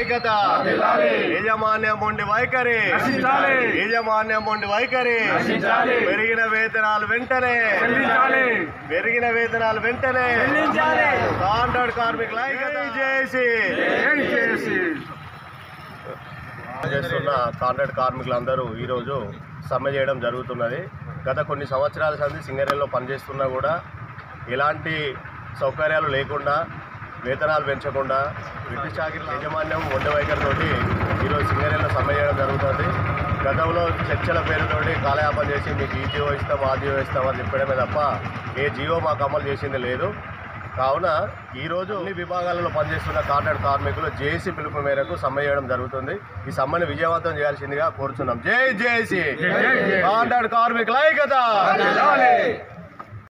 ఐక్యత యాజమాన్యం ఉండి వైఖరి నశించాలి. యాజమాన్యం ఉండి వైఖరి నశించాలి. పెరిగిన వేతనాలు వెంటనే చెల్లించాలి పెరిగిన వేతనాలు వెంటనే చెల్లించాలి. కాంట్రాక్ట్ కార్మికుల ఐక్యత చేసి ఏం చేసి చేస్తున్న కాంట్రాక్ట్ కార్మికులందరూ ఈరోజు సమ్మె చేయడం జరుగుతున్నది గత కొన్ని సంవత్సరాల సంది సింగరేణిలో పనిచేస్తున్నా కూడా ఎలాంటి సౌకర్యాలు లేకుండా వేతనాలు పెంచకుండా బ్రిటిష్ చాకిరి యాజమాన్యం వంద వైఖరితోటి ఈరోజు సింగరేణిలో సమ్మె చేయడం జరుగుతుంది గతంలో చర్చల పేరుతోటి కాలయాపన చేసి మీకు ఈ జీవో ఇస్తాం ఆ జీవో ఇస్తాం అని చెప్పడమే తప్ప ఏ జీవో మాకు అమలు చేసింది లేదు కావున ఈరోజు అన్ని విభాగాలలో పనిచేస్తున్న కాంట్రాక్ట్ కార్మికులు జేఏసీ పిలుపు మేరకు సమ్మె చేయడం జరుగుతుంది ఈ సమ్మెను విజయవంతం చేయాల్సిందిగా కోరుచున్నాం జై జేఏసీ జై జై. కాంట్రాక్ట్ కార్మికుల ఐక్యత చెల్లించాలి.